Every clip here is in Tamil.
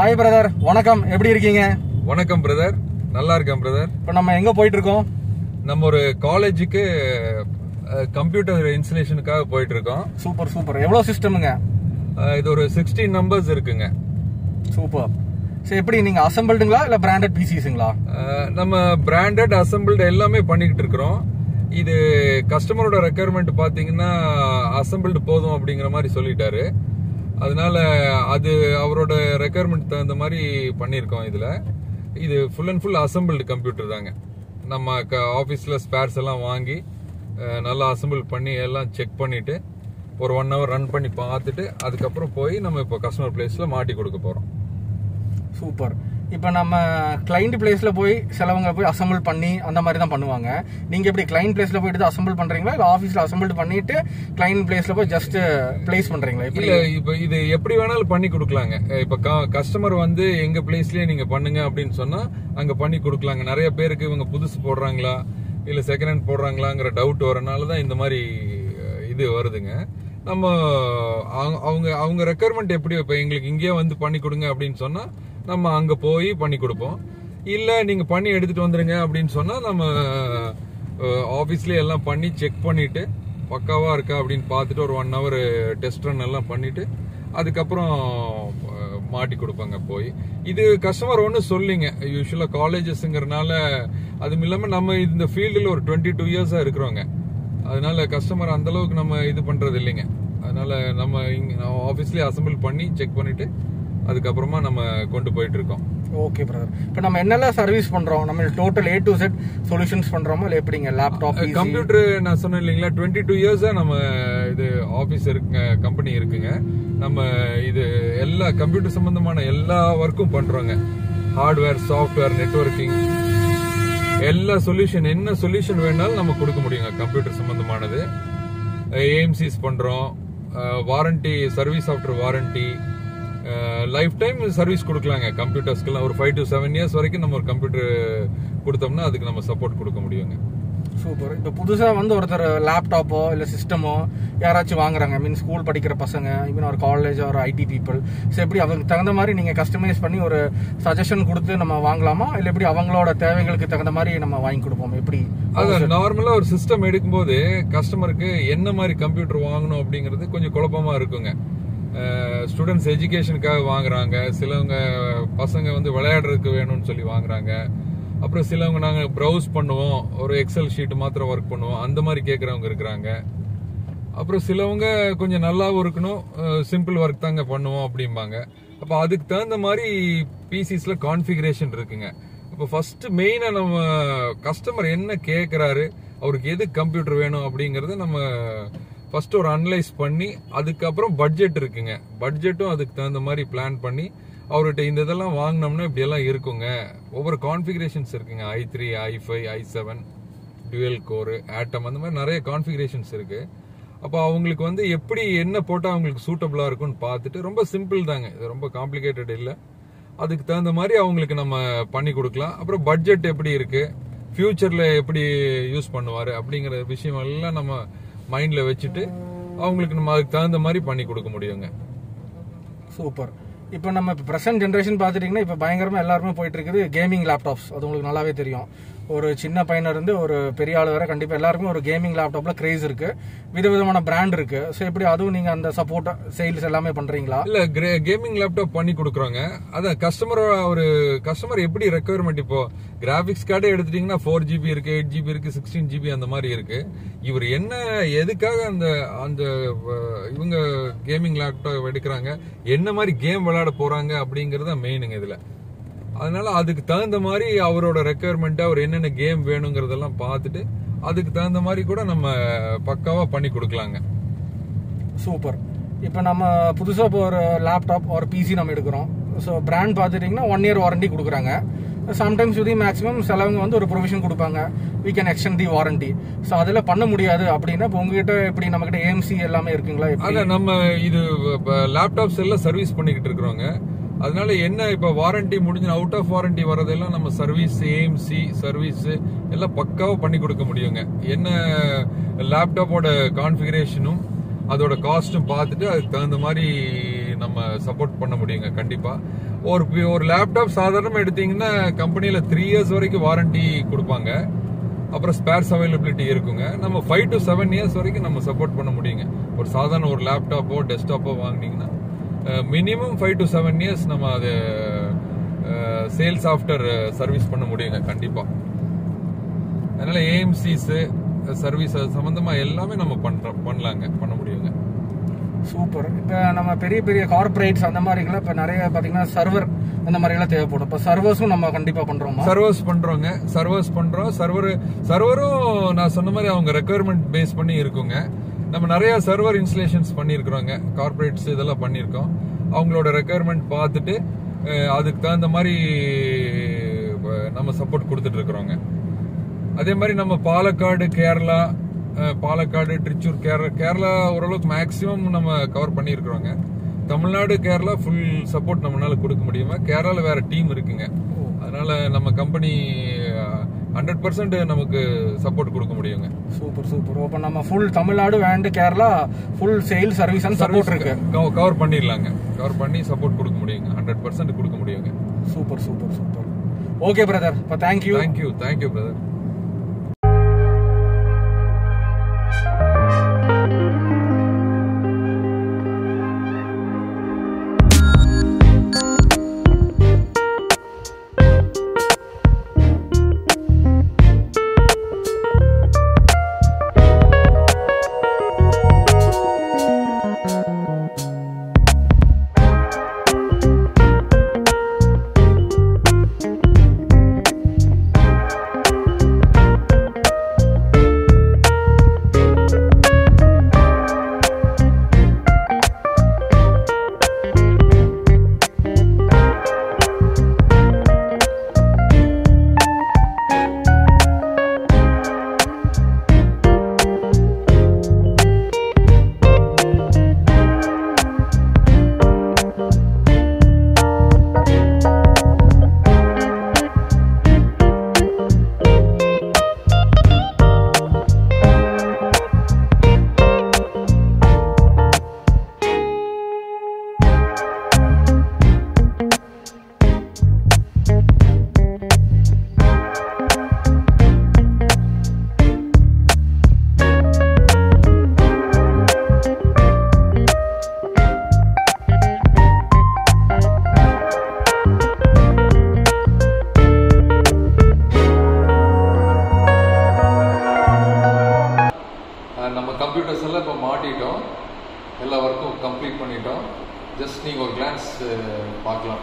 ஹாய் பிரதர் வணக்கம் எப்படி இருக்கீங்க வணக்கம் பிரதர் நல்லா இருக்கேன் பிரதர் இப்போ நம்ம எங்க போயிட்டு இருக்கோம் நம்ம ஒரு காலேஜுக்கு கம்ப்யூட்டர் இன்ஸ்டலேஷனுக்காக போயிட்டு இருக்கோம் சூப்பர் சூப்பர் எவ்வளோ சிஸ்டமுங்க அஹ், இது ஒரு சிக்ஸ்டீன் நம்பர்ஸ் இருக்குங்க சூப்பர் சரி எப்படி நீங்க அசம்பிள்டுங்களா இல்ல பிராண்டட் பிசிஸுங்களா அஹ், நம்ம பிராண்டட் அசம்பிள்டு எல்லாமே பண்ணிக்கிட்டு இருக்கிறோம் இது கஸ்டமரோட ரெக்குயர்மெண்ட் பாத்தீங்கன்னா அசம்பிள்டு போதும் அப்படிங்கிற மாதிரி சொல்லிட்டாரு அதனால அது அவரோட ரெக்குயர்மெண்ட் தகுந்த மாதிரி பண்ணியிருக்கோம் இதுல இது full and full assembled computer தாங்க நம்ம ஆஃபீஸில் ஸ்பேர்ஸ் எல்லாம் வாங்கி அஹ், நல்லா அசம்பிள் பண்ணி எல்லாம் செக் பண்ணிட்டு ஒரு ஒன் ஹவர் ரன் பண்ணி பார்த்துட்டு அதுக்கப்புறம் போய் நம்ம இப்போ கஸ்டமர் பிளேஸில் மாட்டி கொடுக்க போகிறோம் சூப்பர் இப்போ நம்ம கிளைண்ட் பிளேஸ்ல போய் சிலவங்க போய் அசம்பிள் பண்ணி அந்த மாதிரி தான் பண்ணுவாங்க நீங்க எப்படி கிளைண்ட் பிளேஸ்ல போயிட்டு தான் அசம்பிள் பண்றீங்களா இல்ல ஆஃபீஸ்ல அசம்பிள் பண்ணிட்டு கிளைண்ட் பிளேஸ்ல போய் ஜஸ்ட் பிளேஸ் பண்றீங்களா எப்படி இல்ல இப்ப இது எப்படி வேணாலும் பண்ணி கொடுக்கலாங்க அஹ் இப்ப கஸ்டமர் வந்து எங்க பிளேஸ்லயே நீங்க பண்ணுங்க அப்படின்னு சொன்னா அங்க பண்ணி கொடுக்கலாங்க நிறைய பேருக்கு இவங்க புதுசு போடுறாங்களா இல்ல செகண்ட் ஹேண்ட் போடுறாங்களாங்கிற டவுட் வரனால தான் இந்த மாதிரி அஹ், இது வருதுங்க நம்ம அவங்க- அவங்க அவங்க ரெக்குயர்மெண்ட் எப்படி இப்ப எங்களுக்கு இங்கேயே வந்து பண்ணி கொடுங்க அப்படின்னு சொன்னா நம்ம அங்க போய் பண்ணி கொடுப்போம் இல்ல நீங்க பண்ணி எடுத்துட்டு வந்துருங்க அப்படின்னு சொன்னா நம்ம ஆபீஸ்லயே எல்லாம் பண்ணி செக் பண்ணிட்டு பக்காவா இருக்கா அப்படின்னு பார்த்துட்டு ஒரு ஒன் ஹவர் டெஸ்ட் ரன் எல்லாம் பண்ணிட்டு அதுக்கப்புறம் அஹ், மாட்டி கொடுப்பாங்க போய் இது கஸ்டமர் ஒன்று சொல்லிங்க யூஸ்வலாக காலேஜஸ்ங்கிறனால அதுவும் இல்லாமல் நம்ம இந்த ஃபீல்டில் ஒரு டுவெண்ட்டி டூ இயர்ஸாக இருக்கிறோங்க அதனால கஸ்டமர் அந்த அளவுக்கு நம்ம இது பண்றது இல்லைங்க அதனால நம்ம இங்க ஆஃபீஸ்லேயே அசம்பிள் பண்ணி செக் பண்ணிட்டு அதுக்கப்புறமா நம்ம கொண்டு போயிட்டு இருக்கோம் ஓகே பிரதர் இப்போ நம்ம என்னெல்லாம் சர்வீஸ் பண்றோம் நம்ம total A to Z solutions பண்றோமோ இல்ல எப்படிங்க லேப்டாப் கம்ப்யூட்டர் நான் சொன்னேன் இல்லைங்களா டுவெண்ட்டி டூ இயர்ஸா நம்ம இது ஆபீஸ் இருக்குங்க கம்பெனி இருக்குங்க நம்ம இது எல்லா கம்ப்யூட்டர் சம்பந்தமான எல்லா ஒர்க்கும் பண்றோங்க ஹார்ட்வேர் சாஃப்ட்வேர் நெட்வொர்க்கிங் எல்லா சொல்யூஷன் என்ன சொல்யூஷன் வேணாலும் நம்ம கொடுக்க முடியுங்க கம்ப்யூட்டர் சம்பந்தமானது ஏஎம்சிஸ் பண்றோம் warranty service after warranty lifetime service கொடுக்கலாங்க கம்ப்யூட்டர்ஸ்க்கெல்லாம் ஒரு ஃபைவ் டு செவன் இயர்ஸ் வரைக்கும் நம்ம ஒரு கம்ப்யூட்டர் கொடுத்தோம்னா அதுக்கு நம்ம சப்போர்ட் கொடுக்க முடியுங்க சூப்பர் இப்போ புதுசா வந்து ஒருத்தர் லேப்டாப்போ இல்ல சிஸ்டமோ யாராச்சும் வாங்குறாங்க மீன் ஸ்கூல் படிக்கிற பசங்க மீன் ஒரு காலேஜ் ஒரு ஐடி பீப்புள் ஸோ எப்படி அவங்களுக்கு தகுந்த மாதிரி நீங்க கஸ்டமைஸ் பண்ணி ஒரு சஜஷன் கொடுத்து நம்ம வாங்கலாமா இல்ல எப்படி அவங்களோட தேவைகளுக்கு தகுந்த மாதிரி நம்ம வாங்கி கொடுப்போம் எப்படி அது நார்மலா ஒரு சிஸ்டம் எடுக்கும்போது கஸ்டமருக்கு என்ன மாதிரி கம்ப்யூட்டர் வாங்கணும் அப்படிங்கிறது கொஞ்சம் குழப்பமா இருக்குங்க ஸ்டூடெண்ட்ஸ் எஜுகேஷனுக்காக வாங்குறாங்க சிலவங்க பசங்க வந்து விளையாடுறதுக்கு வேணும்னு சொல்லி வாங்குறாங்க அப்புறம் சிலவங்க நாங்க ப்ரௌஸ் பண்ணுவோம் ஒரு எக்ஸல் ஷீட் மாத்திரம் ஒர்க் பண்ணுவோம் அந்த மாதிரி கேட்கறவங்க இருக்கிறாங்க அப்புறம் சிலவங்க கொஞ்சம் நல்லாவும் இருக்கணும் சிம்பிள் ஒர்க் தாங்க பண்ணுவோம் அப்படிம்பாங்க அப்போ அதுக்கு தகுந்த மாதிரி பிசிஸ்ல கான்ஃபிகரேஷன் இருக்குங்க அப்போ ஃபர்ஸ்ட் மெயினா நம்ம கஸ்டமர் என்ன கேட்குறாரு அவருக்கு எது கம்ப்யூட்டர் வேணும் அப்படிங்கறத நம்ம ஃபர்ஸ்ட் ஒரு அனலைஸ் பண்ணி அதுக்கப்புறம் பட்ஜெட் இருக்குங்க பட்ஜெட்டும் அதுக்கு தகுந்த மாதிரி பிளான் பண்ணி அவர்கிட்ட இந்த இதெல்லாம் வாங்கினோம்னா இப்படி எல்லாம் இருக்குங்க ஒவ்வொரு கான்ஃபிகரேஷன்ஸ் இருக்குங்க i three i five i seven twelve core atom அந்த மாதிரி நிறைய கான்ஃபிகரேஷன்ஸ் இருக்கு அப்போ அவங்களுக்கு வந்து எப்படி என்ன போட்டால் அவங்களுக்கு சூட்டபிளா இருக்கும்னு பார்த்துட்டு ரொம்ப சிம்பிள் தாங்க இது ரொம்ப காம்ப்ளிகேட்டட் இல்லை அதுக்கு தகுந்த மாதிரி அவங்களுக்கு நம்ம பண்ணி கொடுக்கலாம் அப்புறம் பட்ஜெட் எப்படி இருக்கு ஃபியூச்சர்ல எப்படி யூஸ் பண்ணுவாரு அப்படிங்கிற விஷயம் எல்லாம் நம்ம மைண்ட்ல வச்சுட்டு அவங்களுக்கு நம்ம அதுக்கு தகுந்த மாதிரி பண்ணி கொடுக்க முடியுங்க சூப்பர் இப்போ நம்ம இப்போ ப்ரெசென்ட் ஜென்ரேஷன் பார்த்துட்டிங்கன்னா இப்போ பயங்கரமாக எல்லாருமே போயிட்டு இருக்குது கேமிங் லேப்டாப்ஸ் அது உங்களுக்கு நல்லாவே தெரியும் ஒரு சின்ன பையனா இருந்து ஒரு பெரிய ஆள் வரை கண்டிப்பாக எல்லாருக்குமே ஒரு கேமிங் லேப்டாப்ல கிரேஸ் இருக்கு விதவிதமான பிராண்ட் இருக்கு ஸோ எப்படி அதுவும் நீங்கள் அந்த சப்போர்ட் சேல்ஸ் எல்லாமே பண்ணுறீங்களா இல்ல கேமிங் லேப்டாப் பண்ணி கொடுக்குறோங்க அதான் கஸ்டமர் ஒரு கஸ்டமர் எப்படி ரெக்குயர்மெண்ட் இப்போ கிராபிக்ஸ் கார்டே எடுத்துட்டீங்கன்னா ஃபோர் ஜிபி இருக்கு எயிட் ஜிபி இருக்கு சிக்ஸ்டீன் ஜிபி அந்த மாதிரி இருக்கு இவர் என்ன எதுக்காக அந்த அந்த அஹ், இவங்க கேமிங் லேப்டாப் எடுக்கிறாங்க என்ன மாதிரி கேம் விளையாட போறாங்க அப்படிங்கறது மெயினுங்க இதுல அதனால அதுக்கு தகுந்த மாதிரி அவரோட ரெக்குயர்மெண்ட் அவர் என்னென்ன கேம் வேணுங்கிறதெல்லாம் பார்த்துட்டு அதுக்கு தகுந்த மாதிரி கூட நம்ம பக்காவா பண்ணி கொடுக்கலாங்க சூப்பர் இப்போ நம்ம புதுசாக இப்போ ஒரு லேப்டாப் ஒரு பிசி நம்ம எடுக்கிறோம் ஸோ பிராண்ட் பார்த்துட்டிங்கன்னா ஒன் இயர் வாரண்டி கொடுக்குறாங்க சம்டைம்ஸ் விதி மேக்ஸிமம் சிலவங்க வந்து ஒரு ப்ரொவிஷன் கொடுப்பாங்க we can extend the warranty so அதில் பண்ண முடியாது அப்படின்னா இப்போ உங்ககிட்ட எப்படி நம்மகிட்ட ஏஎம்சி எல்லாமே இருக்குங்களா எப்படி அதான் நம்ம இது லேப்டாப்ஸ் எல்லாம் சர்வீஸ் பண்ணிக்கிட்டு இருக்கிறோங்க அதனால என்ன இப்ப வாரண்டி முடிஞ்சு அவுட் ஆஃப் வாரண்டி வரதெல்லாம் நம்ம சர்வீஸ் ஏஎம்சி சர்வீஸ் எல்லாம் பக்காவா பண்ணி கொடுக்க முடியுங்க என்ன லேப்டாப்போட கான்ஃபிகரேஷனும் அதோட காஸ்டும் பார்த்துட்டு அதுக்கு தகுந்த மாதிரி நம்ம சப்போர்ட் பண்ண முடியுங்க கண்டிப்பா ஒரு பி- ஒரு லேப்டாப் சாதாரணமா எடுத்தீங்கன்னா கம்பெனில த்ரீ இயர்ஸ் வரைக்கும் வாரண்டி கொடுப்பாங்க அப்புறம் ஸ்பேர்ஸ் அவைலபிலிட்டி இருக்குங்க நம்ம ஃபைவ் டு செவன் இயர்ஸ் வரைக்கும் நம்ம சப்போர்ட் பண்ண முடியுங்க ஒரு சாதாரண ஒரு லேப்டாப்போ டெஸ்க்டாப்போ வாங்குனீங்கன்னா minimum five to seven years நம்ம அது சேல்ஸ் ஆஃப்டர் சர்வீஸ் பண்ண முடியுங்க கண்டிப்பா அதனால ஏஎம்சிஸ் சர்வீஸ் சம்பந்தமா எல்லாமே நம்ம பண்றோம் பண்ணலாங்க பண்ண முடியுங்க சூப்பர் இப்போ நம்ம பெரிய பெரிய கார்ப்பரேட்ஸ் அந்த மாதிரிலாம் இப்போ நிறைய பார்த்தீங்கன்னா சர்வர் அந்த மாதிரிலாம் தேவைப்படும் இப்போ சர்வர்ஸும் நம்ம கண்டிப்பாக பண்ணுறோமா சர்வர்ஸ் பண்றோங்க சர்வர்ஸ் பண்றோம் சர்வர் சர்வரும் நான் சொன்ன மாதிரி அவங்க ரெக்குயர்மெண்ட் பேஸ் பண்ணி இருக்குங்க நம்ம நிறைய சர்வர் இன்ஸ்டலேஷன்ஸ் பண்ணியிருக்கிறோங்க கார்ப்பரேட்ஸ் இதெல்லாம் பண்ணியிருக்கோம் அவங்களோட ரெக்குயர்மெண்ட் பார்த்துட்டு அஹ், அதுக்கு தகுந்த மாதிரி அஹ், நம்ம சப்போர்ட் கொடுத்துட்டு இருக்கிறோங்க அதே மாதிரி நம்ம பாலக்காடு கேரளா அஹ், பாலக்காடு திருச்சூர் கேரளா கேரளா ஓரளவுக்கு மேக்சிமம் நம்ம கவர் பண்ணியிருக்கிறோங்க தமிழ்நாடு கேரளா ஃபுல் சப்போர்ட் நம்மளால கொடுக்க முடியுமா கேரளால வேற டீம் இருக்குங்க அதனால நம்ம கம்பெனி ஹண்ட்ரட் பர்சன்ட் நமக்கு சப்போர்ட் கொடுக்க முடியுங்க சூப்பர் சூப்பர் இப்போ நம்ம full Tamil Nadu and Kerala full sale service and support இருக்கு கவர் பண்ணிடலாங்க கவர் பண்ணி சப்போர்ட் கொடுக்க முடியுங்க ஹண்ட்ரட் பர்சன்ட் கொடுக்க முடியுங்க super super super okay brother இப்போ தேங்க்யூ தேங்க்யூ தேங்க்யூ பிரதர் நம்ம கம்ப்யூட்டர்ஸ் எல்லாம் இப்போ மாட்டிட்டோம் எல்லா ஒர்க்கும் கம்ப்ளீட் பண்ணிட்டோம் ஜஸ்ட் நீங்கள் ஒரு கிளான்ஸ் பார்க்கலாம்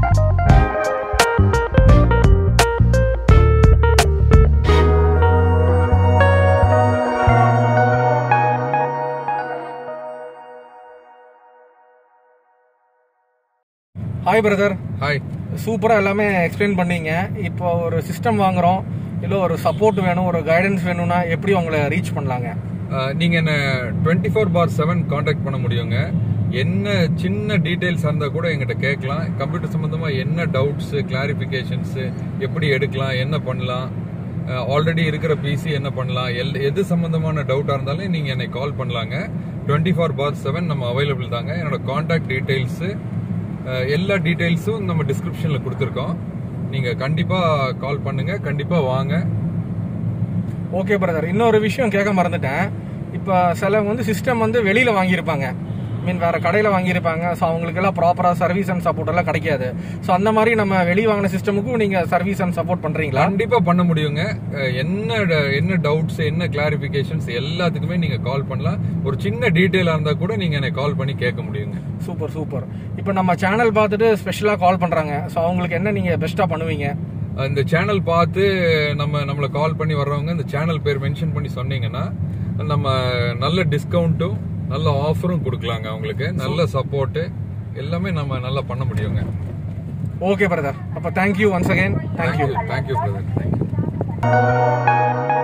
ஹாய் பிரதர் ஹாய் சூப்பராக எல்லாமே எக்ஸ்பிளைன் பண்ணீங்க இப்போ ஒரு சிஸ்டம் வாங்குறோம் இல்லை ஒரு சப்போர்ட் வேணும் ஒரு கைடன்ஸ் வேணும்னா எப்படி உங்களை ரீச் பண்ணலாங்க நீங்கள் என்ன twenty four by seven contact பண்ண முடியுங்க என்ன சின்ன டீட்டெயில்ஸ் இருந்தால் கூட எங்கிட்ட கேட்கலாம் கம்ப்யூட்டர் சம்மந்தமாக என்ன டவுட்ஸு கிளாரிஃபிகேஷன்ஸு எப்படி எடுக்கலாம் என்ன பண்ணலாம் ஆல்ரெடி இருக்கிற பிசி என்ன பண்ணலாம் எல் எது சம்மந்தமான டவுட்டாக இருந்தாலும் நீங்கள் என்னை கால் பண்ணலாங்க டுவெண்ட்டி ஃபோர் பார் செவன் நம்ம அவைலபிள் தாங்க என்னோட காண்டாக்ட் டீட்டெயில்ஸு எல்லா டீட்டெயில்ஸும் நம்ம டிஸ்கிரிப்ஷனில் கொடுத்துருக்கோம் நீங்கள் கண்டிப்பாக கால் பண்ணுங்கள் கண்டிப்பாக வாங்க ஓகே பிரதர் இன்னொரு விஷயம் கேட்க மறந்துட்டேன் இப்போ சிலவங்க வந்து சிஸ்டம் வந்து வெளியில வாங்கியிருப்பாங்க மீன் வேற கடையில வாங்கியிருப்பாங்க ஸோ அவங்களுக்கு எல்லாம் ப்ராப்பரா சர்வீஸ் அண்ட் சப்போர்ட் எல்லாம் கிடைக்காது ஸோ அந்த மாதிரி நம்ம வெளியே வாங்கின சிஸ்டமுக்கும் நீங்க சர்வீஸ் அண்ட் சப்போர்ட் பண்றீங்களா கண்டிப்பா பண்ண முடியுங்க அஹ் என்ன ட- என்ன டவுட்ஸ் என்ன கிளாரிபிகேஷன்ஸ் எல்லாத்துக்குமே நீங்க கால் பண்ணலாம் ஒரு சின்ன டீட்டெயிலா இருந்தா கூட நீங்க என்னை கால் பண்ணி கேட்க முடியுங்க சூப்பர் சூப்பர் இப்போ நம்ம சேனல் பார்த்துட்டு ஸ்பெஷலாக கால் பண்றாங்க ஸோ அவங்களுக்கு என்ன நீங்க பெஸ்ட்டாக பண்ணுவீங்க அஹ் இந்த சேனல் பார்த்து நம்ம நம்மளை கால் பண்ணி வர்றவங்க இந்த சேனல் பேர் மென்ஷன் பண்ணி சொன்னீங்கன்னா நம்ம நல்ல டிஸ்கவுண்ட்டும் நல்ல ஆஃபரும் கொடுக்கலாங்க அவங்களுக்கு நல்ல சப்போர்ட் எல்லாமே நம்ம நல்லா பண்ண முடியுங்க ஓகே பிரதர் அப்போ thank you once again thank you thank you brother thank you